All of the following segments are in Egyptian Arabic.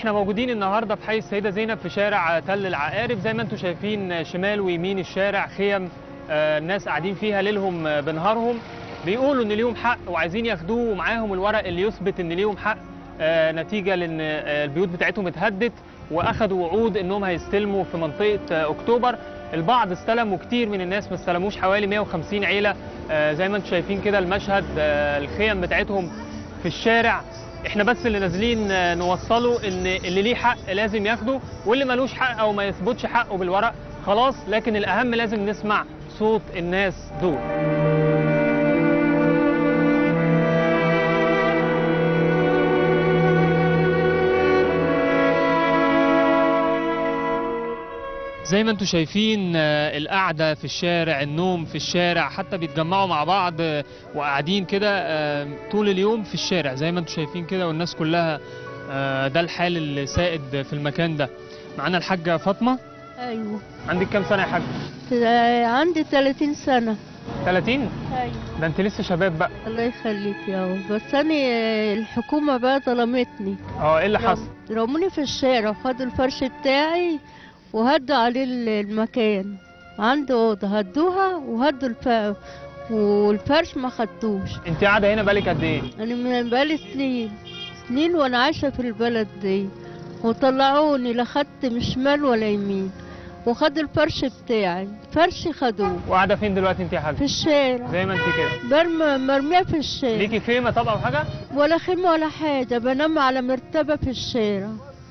احنا موجودين النهارده في حي السيده زينب في شارع تل العقارب زي ما انتم شايفين شمال ويمين الشارع خيم آه، الناس قاعدين فيها ليلهم آه، بنهارهم بيقولوا ان ليهم حق وعايزين ياخدوه ومعاهم الورق اللي يثبت ان ليهم حق آه، نتيجه لان آه، البيوت بتاعتهم اتهدت واخدوا وعود انهم هيستلموا في منطقه آه، اكتوبر البعض استلم وكتير من الناس ما استلموش حوالي 150 عيله آه، زي ما انتم شايفين كده المشهد آه، الخيم بتاعتهم في الشارع احنا بس اللي نازلين آه، نوصله ان اللي ليه حق لازم ياخده واللي ملوش حق او ما يثبتش حقه بالورق خلاص لكن الاهم لازم نسمع صوت الناس دول زي ما انتم شايفين آه، القعده في الشارع النوم في الشارع حتى بيتجمعوا مع بعض آه، وقاعدين كده آه، طول اليوم في الشارع زي ما انتم شايفين كده والناس كلها آه، ده الحال السائد في المكان ده معانا الحاجه فاطمه ايوه عندك كام سنه يا حاجه آه، عندي 30 سنه 30 ايوه ده انت لسه شباب بقى الله يخليك يا رب بس انا آه، الحكومه بقى ظلمتني اه ايه اللي حصل رموني في الشارع وخدوا الفرش بتاعي وهدوا عليه ال- المكان عندي اوضه هدوها وهدوا الف... والفرش ما خدتوش انت قاعده هنا بالك قد ايه انا من بقالي سنين سنين وانا عايشه في البلد دي وطلعوني لا خدت من شمال ولا يمين وخدوا الفرش بتاعي فرش خدوه وقاعده فين دلوقتي انت يا في حاجه الشارع زي ما انت كده برم مرمية في الشارع ليكي خيمه طب او حاجه ولا خيمة ولا حاجة بنام على مرتبة في الشارع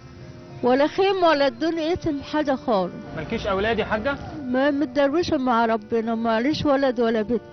ولا خيمة ولا ادوني اسم حاجة خالص مالكيش اولاد يا حاجه ما متدروشة مع ربنا ماليش ولد ولا بنت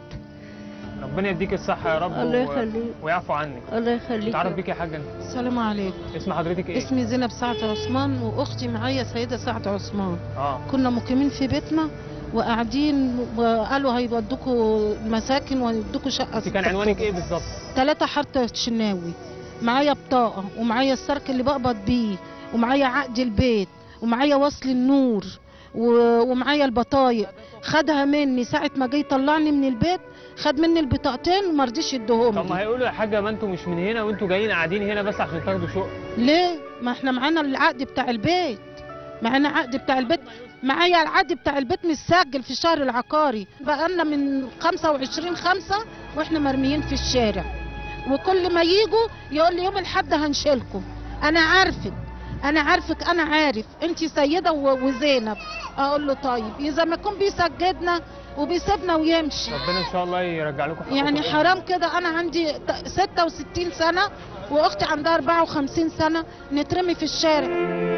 ربنا يديك الصحه يا رب الله و- يخليك ويعفو عنك الله يخليك تعرف بيك يا حاجه انت السلام عليكم اسم حضرتك ايه اسمي زينب سعد عثمان واختي معايا سيده سعد عثمان اه كنا مقيمين في بيتنا وقاعدين وقالوا هيودوكوا مساكن ويدوكوا شقه انت كان عنوانك ايه بالظبط ثلاثة حارة شناوي معايا بطاقة ومعايا السرك اللي بقبض بيه ومعايا عقد البيت ومعايا وصل النور و- ومعايا البطايق خدها مني ساعة ما جه يطلعني من البيت خد مني البطاقتين وما رضيش يديهم طب ما لي هيقولوا يا حاجه ما انتوا مش من هنا وانتوا جايين قاعدين هنا بس عشان تاخدوا شقه ليه؟ ما احنا معانا العقد بتاع البيت معانا عقد بتاع البيت معايا العقد بتاع البيت متسجل في الشهر العقاري بقالنا من 25 خمسة واحنا مرميين في الشارع وكل ما يجوا يقول لي يوم الحد هنشيلكم انا عارفك انا عارفك انا عارف انت سيده و- وزينب اقول له طيب اذا ما يكون بيسجدنا وبيسيبنا ويمشي ربنا ان شاء الله يرجع لكم حقكم يعني تاني. حرام كده انا عندي ت- 66 سنه واختي عندها 54 سنه نترمي في الشارع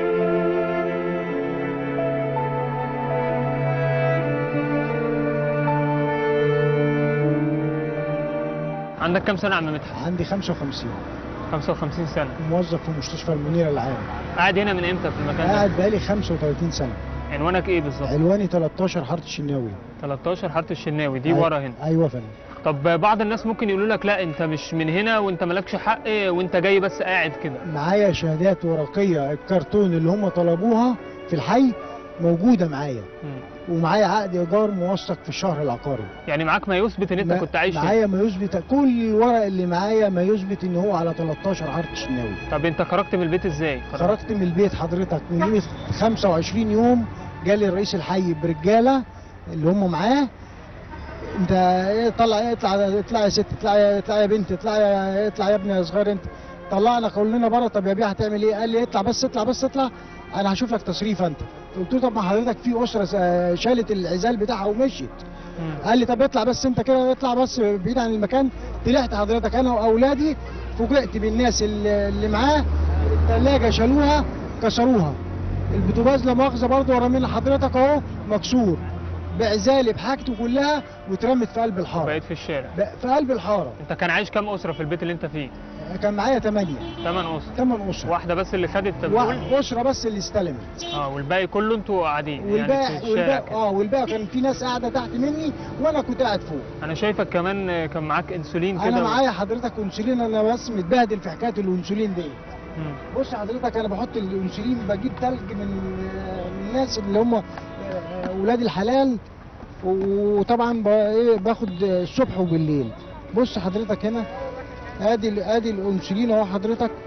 عندك كام سنه يا عم مدحت عندي 55 55 سنه موظف في مستشفى المنيرة العام قاعد هنا من امتى في المكان ده قاعد بقالي 35 سنة عنوانك ايه بالظبط عنواني 13 حارة الشناوي 13 حاره الشناوي دي أي- ورا هنا ايوه يا فندم طب بعض الناس ممكن يقولوا لك لا انت مش من هنا وانت مالكش حق وانت جاي بس قاعد كده معايا شهادات ورقية الكرتون اللي هم طلبوها في الحي موجودة معايا مم. ومعايا عقد ايجار موثق في الشهر العقاري يعني معاك ما يثبت ان انت ما- كنت عايش هنا معايا ما يثبت كل الورق اللي معايا ما يثبت ان هو على 13 حارة الشناوي طب انت خرجت من البيت ازاي خرجت من البيت حضرتك من قيمة 25 يوم جالي رئيس الحي برجاله اللي هم معاه انت ايه طلع اطلع اطلع يا ست اطلع يا اطلع يا بنت اطلع يا اطلع يا ابني يا صغير انت طلعنا كلنا بره طب يا بيه هتعمل ايه؟ قال لي اطلع بس اطلع بس اطلع انا هشوف لك تصريف انت قلت له طب ما حضرتك في اسره س- شالت العزال بتاعها ومشيت مم. قال لي طب اطلع بس انت كده اطلع بس بعيد عن المكان طلعت حضرتك انا واولادي فوجئت بالناس اللي اللي معاه الثلاجه شالوها كسروها البوتاجاز لا مؤاخذه برضه ورا من حضرتك اهو مكسور بعزالي بحاجته كلها واترمت في قلب الحاره بقيت في الشارع ب- في قلب الحاره انت كان عايش كام اسره في البيت اللي انت فيه كان معايا ثمانيه 8 اسر ثمان اسره واحده بس اللي خدت بتقول واحد اسره بس اللي استلمت اه والباقي كله انتوا قاعدين يعني والباقي في الشارع والباقي كده. اه والباقي كان في ناس قاعده تحت مني وانا كنت قاعد فوق انا شايفك كمان آه، كان معاك انسولين كده انا و- معايا حضرتك انسولين انا بس متبهدل في حكايه الانسولين دي مم. بص حضرتك انا بحط الانسولين بجيب تلج من من الناس اللي هم آه، اولاد الحلال وطبعا ب- إيه باخد الصبح وبالليل بص حضرتك هنا ادي ال- ادي الانسولين اهو حضرتك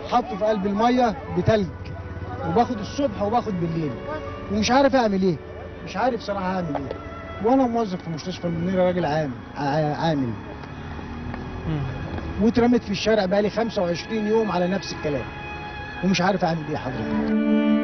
حاطه في قلب الميه بتلج وباخد الصبح وباخد بالليل ومش عارف اعمل ايه مش عارف صراحه اعمل ايه وانا موظف في مستشفى المنيره راجل عام ع- عامل مم. واترميت في الشارع بقالي 25 يوم على نفس الكلام ومش عارف اعمل ايه حضرتك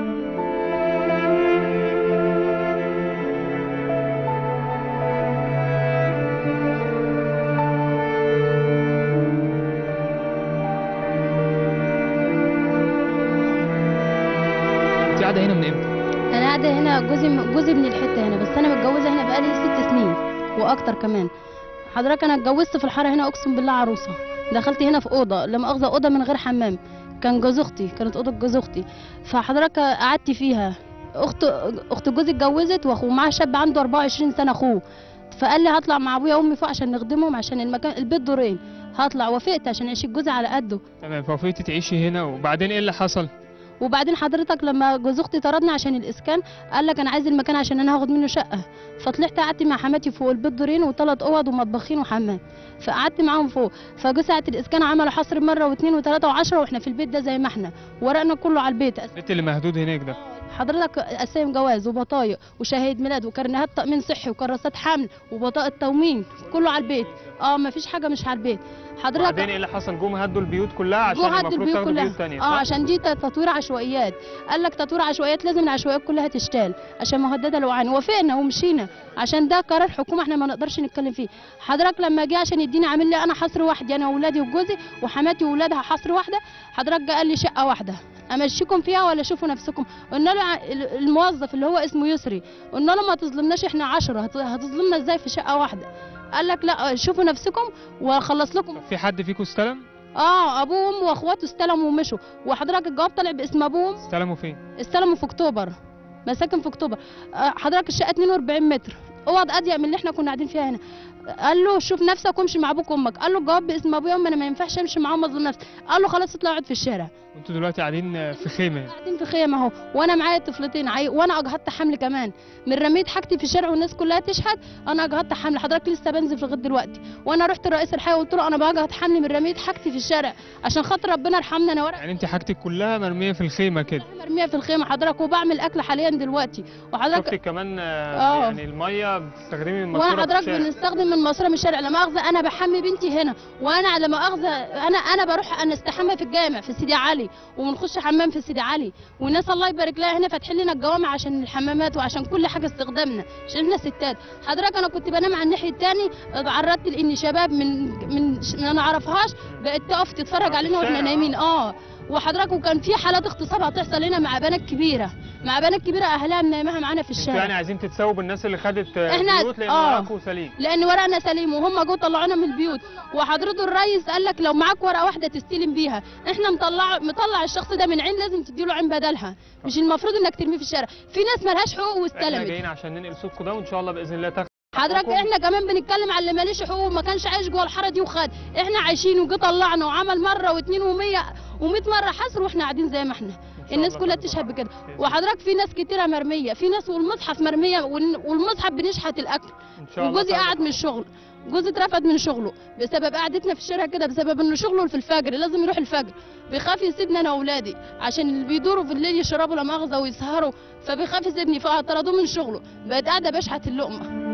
انت قاعده هنا من امتى؟ انا قاعده هنا جوزي جوزي من الحته هنا بس انا متجوزه هنا بقالي ست سنين واكتر كمان حضرتك انا اتجوزت في الحاره هنا اقسم بالله عروسه دخلت هنا في اوضه لما اخذ اوضه من غير حمام كان جوز اختي كانت اوضه جوز اختي فحضرتك قعدت فيها اخت اخت جوزي اتجوزت واخوه معاه شاب عنده 24 سنه اخوه فقال لي هطلع مع ابويا وامي فوق عشان نخدمهم عشان المكان البيت دورين هطلع وافقت عشان اعيش جوزي على قده تمام فوفيتي تعيشي هنا وبعدين ايه اللي حصل؟ وبعدين حضرتك لما جوز اختي طردني عشان الاسكان قال لك انا عايز المكان عشان انا هاخد منه شقه فطلعت قعدت مع حماتي فوق البيت دورين وثلاث اوض ومطبخين وحمام فقعدت معاهم فوق فجو ساعه الاسكان عملوا حصر مره واثنين وثلاثه وعشرة واحنا في البيت ده زي ما احنا ورقنا كله على البيت البيت اللي مهدود هناك ده حضرتك اسامي جواز وبطايق وشهاده ميلاد وكرنيهات تامين صحي وكراسات حمل وبطاقه تموين كله على البيت اه ما فيش حاجه مش على البيت حضرتك بعدين ايه اللي حصل؟ جم هدوا البيوت كلها عشان جو هدوا المفروض البيوت تاخدوا كلها بيوت تانية اه صح؟ عشان دي تطوير عشوائيات قال لك تطوير عشوائيات لازم العشوائيات كلها تشتال عشان مهدده لوعان وافقنا ومشينا عشان ده قرار حكومه احنا ما نقدرش نتكلم فيه حضرتك لما جه عشان يديني عامل لي انا حصر وحدي انا واولادي وجوزي وحماتي واولادها حصر واحده حضرتك جه قال لي شقه واحده امشيكم فيها ولا شوفوا نفسكم قلنا له ع- الموظف اللي هو اسمه يسري قلنا له ما تظلمناش احنا عشرة هت- هتظلمنا ازاي في شقه واحده قال لك لا شوفوا نفسكم واخلص لكم في حد فيكم استلم؟ اه ابوه وامه واخواته استلموا ومشوا وحضرتك الجواب طلع باسم ابوهم استلموا فين؟ استلموا في اكتوبر مساكن في اكتوبر آه حضرتك الشقه 42 متر اوض اضيق من اللي احنا كنا قاعدين فيها هنا قال له شوف نفسك وامشي مع ابوك وامك قال له الجواب باسم ابويا وامي انا ما ينفعش امشي معاهم اظلم نفسي قال له خلاص اطلع اقعد في الشارع وانتوا دلوقتي قاعدين في خيمه قاعدين في خيم اهو وانا معايا طفلتين عي... وانا اجهضت حمل كمان من رميت حاجتي في الشارع والناس كلها تشهد انا اجهضت حمل حضرتك لسه بنزل لغايه دلوقتي وانا رحت لرئيس الحي وقلت له انا بجهض حمل من رميت حاجتي في الشارع عشان خاطر ربنا يرحمنا انا ورق يعني انت حاجتك كلها مرميه في الخيمه كده مرميه في الخيمه حضرتك وبعمل اكل حاليا دلوقتي وحضرتك شفتي كمان آه، آه. يعني الميه بتستخدمي من وانا ماسوره في حضرتك الشارع بنستخدم من ماسوره من الشارع لما اخذ انا بحمي بنتي هنا وانا لما اخذ انا انا بروح انا استحمى في الجامع في سيدي علي وبنخش حمام في سيدي علي والناس الله يبارك لها هنا فاتحين لنا الجوامع عشان الحمامات وعشان كل حاجه استخدامنا عشان احنا ستات حضرتك انا كنت بنام على الناحيه الثاني اتعرضت لان شباب من من ما نعرفهاش بقت تقف تتفرج علينا واحنا الشارع. نايمين اه وحضرتك وكان في حالات اغتصاب هتحصل هنا مع بنات كبيره مع بنات كبيره اهلها منامها معانا في انتوا الشارع يعني عايزين تتساووا بالناس اللي خدت آه، إحنا- بيوت لان آه. ورقكم سليم لان ورقنا سليم وهم جو طلعونا من البيوت وحضرته الرئيس قال لك لو معاك ورقه واحده تستلم بيها احنا مطلع مطلع الشخص ده من عين لازم تديله عين بدلها مش المفروض انك ترميه في الشارع في ناس ملهاش حقوق احنا واستلمت جايين عشان ننقل صوتكم ده وان شاء الله باذن الله تاخدوا حضرتك حقكم. احنا كمان بنتكلم على اللي ماليش حقوق وما كانش عايش جوه الحاره دي وخد احنا عايشين وجه طلعنا وعمل مره واثنين ومية ومئة مره حصر واحنا قاعدين زي ما احنا إن شاء الناس الله كلها تاخدوا تشهد حقكم. بكده بإذن وحضرتك في ناس كتيره مرميه في ناس والمصحف مرميه وال- والمصحف بنشحت الاكل ان شاء الله وجوزي تاخدوا قاعد من الشغل جوزي اترفد من شغله بسبب قعدتنا في الشارع كده بسبب انه شغله في الفجر لازم يروح الفجر بيخاف يسيبني انا واولادي عشان اللي بيدوروا في الليل يشربوا لا مؤاخذه ويسهروا فبيخاف يسيبني فطردوه من شغله بقيت قاعده بشحت اللقمه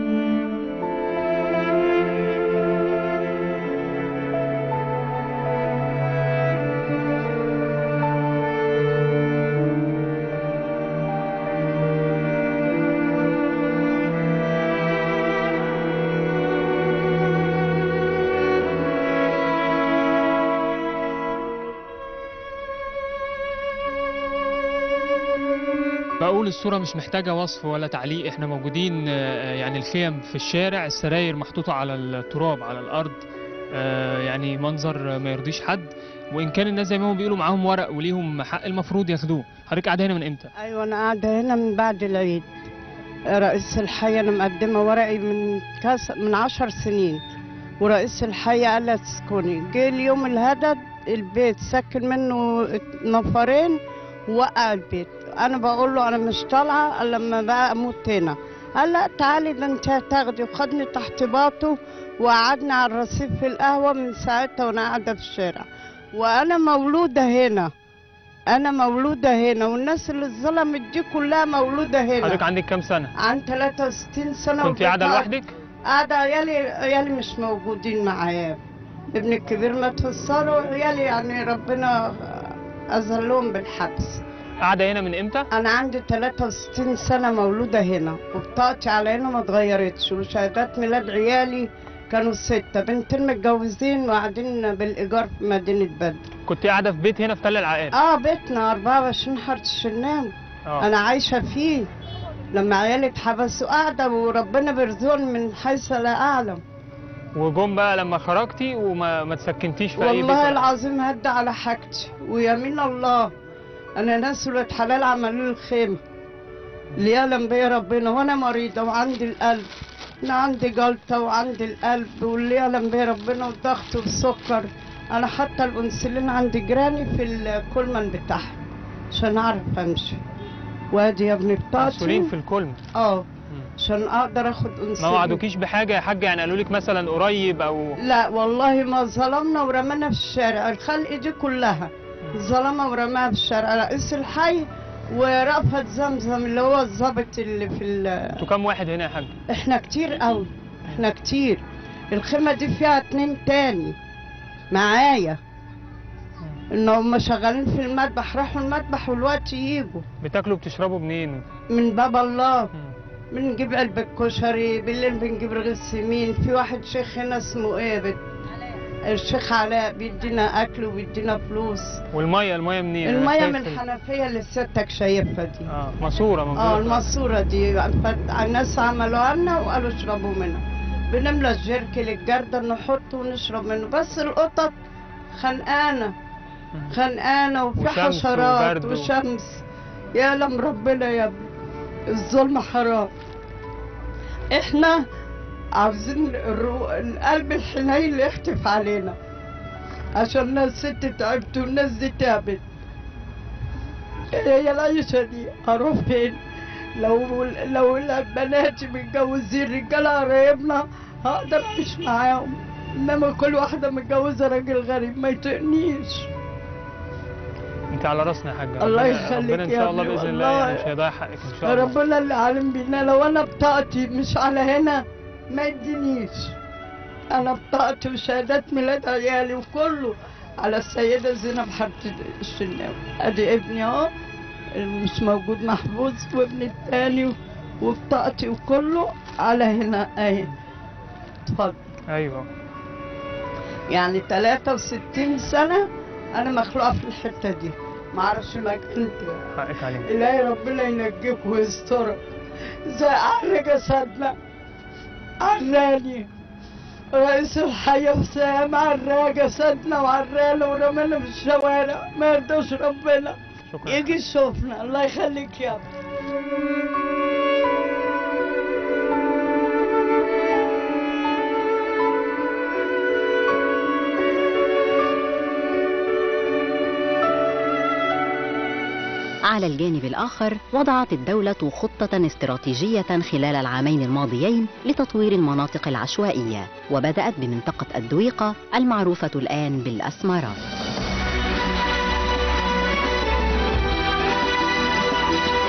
بقول الصورة مش محتاجة وصف ولا تعليق احنا موجودين آه، يعني الخيم في الشارع السراير محطوطة على التراب على الأرض آه، يعني منظر ما يرضيش حد وإن كان الناس زي ما هم بيقولوا معاهم ورق وليهم حق المفروض ياخدوه حضرتك قاعدة هنا من إمتى؟ ايوه انا قاعده هنا من بعد العيد رئيس الحي انا مقدمه ورقي من كاس من عشر سنين ورئيس الحي قال لي تسكني جه اليوم الهدد البيت سكن منه نفرين ووقع البيت انا بقول له انا مش طالعه الا لما بقى اموت هنا قال لا تعالي ده انت هتاخدي وخدني تحت باطه وقعدنا على الرصيف في القهوه من ساعتها وانا قاعده في الشارع وانا مولوده هنا انا مولوده هنا والناس اللي اتظلمت دي كلها مولوده حضرتك هنا عندك كام سنه عن 63 سنه كنت قاعده وبطلع- لوحدك قاعده عيالي عيالي مش موجودين معايا ابني الكبير مات في الثوره وعيالي يعني ربنا اذلهم بالحبس قاعده هنا من امتى انا عندي 63 سنه مولوده هنا وبطاقتي على هنا ما اتغيرتش وشهادات ميلاد عيالي كانوا ستة بنتين متجوزين وقاعدين بالإيجار في مدينة بدر كنت قاعده في بيت هنا في تل العقارب اه بيتنا 24 حارة الشنام اه أنا عايشة فيه لما عيالي اتحبسوا قاعدة وربنا بيرزقني من حيث لا أعلم وجم بقى لما خرجتي وما ما تسكنتيش في اي بيت والله ولا- العظيم هدى على حاجتي ويمين الله أنا ناس ولاد حلال عملوا لي الخيمة اللي يعلم بيا ربنا وأنا مريضة وعندي القلب أنا عندي جلطة وعندي القلب واللي يعلم بيا ربنا والضغط والسكر أنا حتى الأنسولين عند جيراني في الكولمان بتاعها عشان أعرف أمشي وادي يا ابني مسؤولين بتاعتي في الكلم اه عشان أقدر آخد أنسولين ما وعدوكيش بحاجه يا حاجه يعني قالوا لك مثلا قريب او لا والله ما ظلمنا ورمانا في الشارع الخلق دي كلها ظلمها ورماها في الشارع رئيس الحي ورأفت زمزم اللي هو الضابط اللي في ال... انتوا كام واحد هنا يا حاج احنا كتير قوي احنا كتير الخيمة دي فيها اتنين تاني معايا ان هم شغالين في المذبح راحوا المذبح والوقت يجوا بتاكلوا بتشربوا منين من باب الله مم. بنجيب علبة كشري بالليل بنجيب رغيف سمين في واحد شيخ هنا اسمه ايه بت... الشيخ علاء بيدينا اكل وبيدينا فلوس والميه الميه منين أنا المية شايف من ال- الحنفية اللي سيادتك شايفها دي اه ماسوره موجوده اه في- الماسورة دي فت- الناس عملوها لنا وقالوا اشربوا منها بنملى الجيركي للجردة نحطه ونشرب منه بس القطط خنقانة مم. خنقانة وفي وشمس حشرات وبرد و- وشمس يعلم ربنا يا ابني الظلم حرام احنا عاوزين الرو... القلب الحنين اللي يحتف علينا عشان الناس ست تعبت والناس دي تعبت هي العيشة دي هروح فين لو لو البنات متجوزين رجالة قرايبنا هقدر اعيش معاهم انما كل واحدة متجوزة راجل غريب ما يطقنيش انت على راسنا يا حاجه الله ربنا- يخليك ربنا ان يا شاء الله ابني باذن الله والله. يعني مش هيضيع حقك ان شاء الله ربنا اللي عالم بينا لو انا بطاقتي مش على هنا ما يدينيش انا بطاقتي وشهادات ميلاد عيالي وكله على السيدة زينب حارة الشناوي ادي ابني اهو اللي مش موجود محبوس وابني التاني وبطاقتي وكله على هنا اهي اتفضل ايوه يعني 63 سنة انا مخلوقة في الحتة دي معرفش مكانتي حقك علينا إلهي ربنا ينجيك ويسترك زي عرى جسدنا عراني رئيس الحي حسام عرى جسدنا وعرانا ورمانا في الشوارع ما يرضاش ربنا شكرا يجي يشوفنا الله يخليك يا ابني على الجانب الآخر وضعت الدولة خطة استراتيجية خلال العامين الماضيين لتطوير المناطق العشوائية وبدأت بمنطقة الدويقة المعروفة الآن بالأسمرات